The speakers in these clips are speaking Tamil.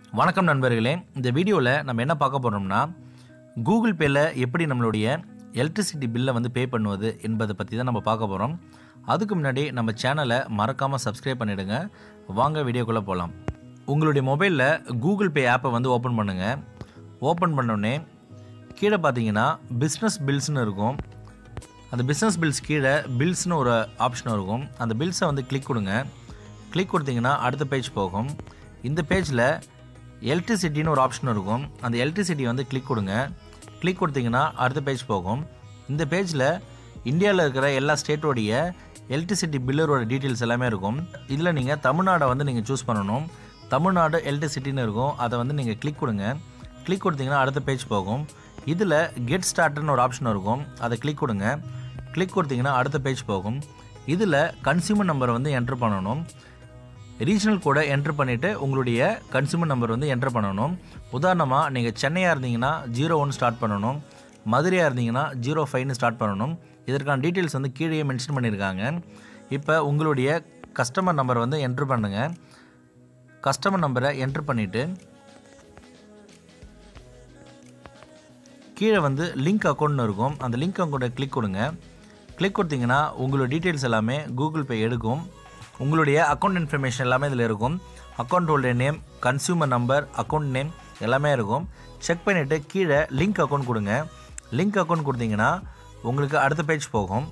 வணக்கம் நண்பர்களே இந்த வீடியோவில் நம்ம என்ன பார்க்க போகிறோம்னா கூகுள் பேயில் எப்படி நம்மளுடைய எலக்ட்ரிசிட்டி பில்லை வந்து பே பண்ணுவது என்பதை பற்றி தான் நம்ம பார்க்க போகிறோம் அதுக்கு முன்னாடி நம்ம சேனலை மறக்காமல் சப்ஸ்கிரைப் பண்ணிவிடுங்க வாங்க வீடியோக்குள்ளே போகலாம் உங்களுடைய மொபைலில் கூகுள் பே ஆப்பை வந்து ஓப்பன் பண்ணுங்கள் ஓப்பன் பண்ணோடனே கீழே பார்த்தீங்கன்னா பிஸ்னஸ் பில்ஸ்னு இருக்கும் அந்த பிஸ்னஸ் பில்ஸ் கீழே பில்ஸ்னு ஒரு ஆப்ஷன் இருக்கும் அந்த பில்ஸை வந்து கிளிக் கொடுங்க கிளிக் கொடுத்தீங்கன்னா அடுத்த பேஜ் போகும் இந்த பேஜில் எலக்ட்ரிசிட்டின்னு ஒரு ஆப்ஷன் இருக்கும் அந்த எலக்ட்ரிசிட்டி வந்து கிளிக் கொடுங்க கிளிக் கொடுத்தீங்கன்னா அடுத்த பேஜ் போகும் இந்த பேஜில் இந்தியாவில் இருக்கிற எல்லா ஸ்டேட்டோடைய எலக்ட்ரிசிட்டி பில்லரோட டீட்டெயில்ஸ் எல்லாமே இருக்கும் இதில் நீங்கள் தமிழ்நாடை வந்து நீங்கள் சூஸ் பண்ணணும் தமிழ்நாடு எலக்ட்ரிசிட்டின்னு இருக்கும் அதை வந்து நீங்கள் கிளிக் கொடுங்க கிளிக் கொடுத்தீங்கன்னா அடுத்த பேஜ் போகும் இதில் கெட் ஸ்டார்ட்னு ஒரு ஆப்ஷன் இருக்கும் அதை கிளிக் கொடுங்க கிளிக் கொடுத்தீங்கன்னா அடுத்த பேஜ் போகும் இதில் கன்சியூமர் நம்பரை வந்து என்ட்ரு பண்ணணும் ரீஜனல் கோடை என்ட்ரு பண்ணிவிட்டு உங்களுடைய கன்சியூமர் நம்பர் வந்து என்ட்ரு பண்ணணும் உதாரணமாக நீங்கள் சென்னையாக இருந்தீங்கன்னா ஜீரோ ஒன் ஸ்டார்ட் பண்ணணும் மதுரையாக இருந்தீங்கன்னா ஜீரோ ஃபைவ்னு ஸ்டார்ட் பண்ணணும் இதற்கான டீட்டெயில்ஸ் வந்து கீழே மென்ஷன் பண்ணியிருக்காங்க இப்போ உங்களுடைய கஸ்டமர் நம்பர் வந்து என்ட்ரு பண்ணுங்கள் கஸ்டமர் நம்பரை என்ட்ரு பண்ணிவிட்டு கீழே வந்து லிங்க் அக்கௌண்ட்னு இருக்கும் அந்த லிங்க் அக்கௌண்ட்டை கிளிக் கொடுங்க கிளிக் கொடுத்தீங்கன்னா உங்களோட டீட்டெயில்ஸ் எல்லாமே கூகுள் பே எடுக்கும் உங்களுடைய அக்கௌண்ட் இன்ஃபர்மேஷன் எல்லாமே இதில் இருக்கும் account holder name consumer number account name எல்லாமே இருக்கும் செக் பண்ணிவிட்டு கீழே லிங்க் அக்கௌண்ட் கொடுங்க லிங்க் அக்கௌண்ட் கொடுத்தீங்கன்னா உங்களுக்கு அடுத்த பேஜ் போகும்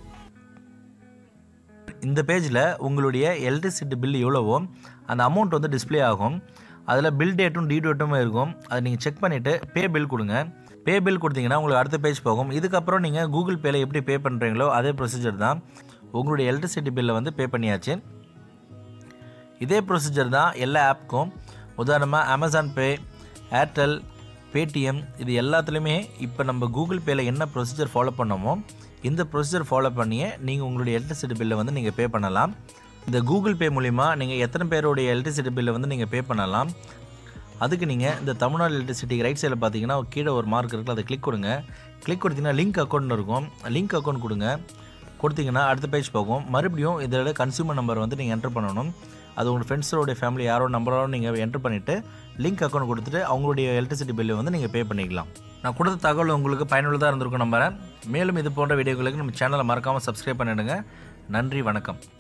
இந்த பேஜில் உங்களுடைய எலக்ட்ரிசிட்டி பில் எவ்வளவோ அந்த அமௌண்ட் வந்து டிஸ்ப்ளே ஆகும் அதில் பில் டேட்டும் டியூ டேட்டும் இருக்கும் அதை நீங்கள் செக் பண்ணிவிட்டு பே பில் கொடுங்க பே பில் கொடுத்தீங்கன்னா உங்களுக்கு அடுத்த பேஜ் போகும் இதுக்கப்புறம் நீங்கள் கூகுள் பேயில் எப்படி பே பண்ணுறீங்களோ அதே ப்ரொசீஜர் தான் உங்களுடைய எலக்ட்ரிசிட்டி பில்லை வந்து பே பண்ணியாச்சு இதே ப்ரொசீஜர் தான் எல்லா ஆப்புக்கும் உதாரணமாக அமேசான் பே ஏர்டெல் பேடிஎம் இது எல்லாத்துலேயுமே இப்போ நம்ம கூகுள் பேயில் என்ன ப்ரொசீஜர் ஃபாலோ பண்ணோமோ இந்த ப்ரொசீஜர் ஃபாலோ பண்ணியே நீங்கள் உங்களுடைய எலக்ட்ரிசிட்டி பில்லை வந்து நீங்கள் பே பண்ணலாம் இந்த கூகுள் பே மூலிமா நீங்கள் எத்தனை பேருடைய எலக்ட்ரிசிட்டி பில்லை வந்து நீங்கள் பே பண்ணலாம் அதுக்கு நீங்கள் இந்த தமிழ்நாடு எலக்ட்ரிசிட்டி ரைட் சைடில் பார்த்தீங்கன்னா கீழே ஒரு மார்க் இருக்குல்ல அதை கிளிக் கொடுங்க கிளிக் கொடுத்தீங்கன்னா லிங்க் அக்கௌண்ட் இருக்கும் லிங்க் அக்கௌண்ட் கொடுங்க கொடுத்தீங்கன்னா அடுத்த பேஜ் போகும் மறுபடியும் இதோட கன்சியூமர் நம்பர் வந்து நீங்கள் என்டர் பண்ணணும் அது உங்கள் ஃப்ரெண்ட்ஸோடைய ஃபேமிலி யாரோ நம்பரோட நீங்கள் என்டர் பண்ணிவிட்டு லிங்க் அக்கௌண்ட் கொடுத்துட்டு அவங்களுடைய எலக்ட்ரிசிட்டி பில்லு வந்து நீங்கள் பே பண்ணிக்கலாம் நான் கொடுத்த தகவல் உங்களுக்கு பயனுள்ளதாக இருந்திருக்கும் நம்புறேன் மேலும் இது போன்ற வீடியோக்களுக்கு நம்ம சேனலை மறக்காமல் சப்ஸ்கிரைப் பண்ணிடுங்க நன்றி வணக்கம்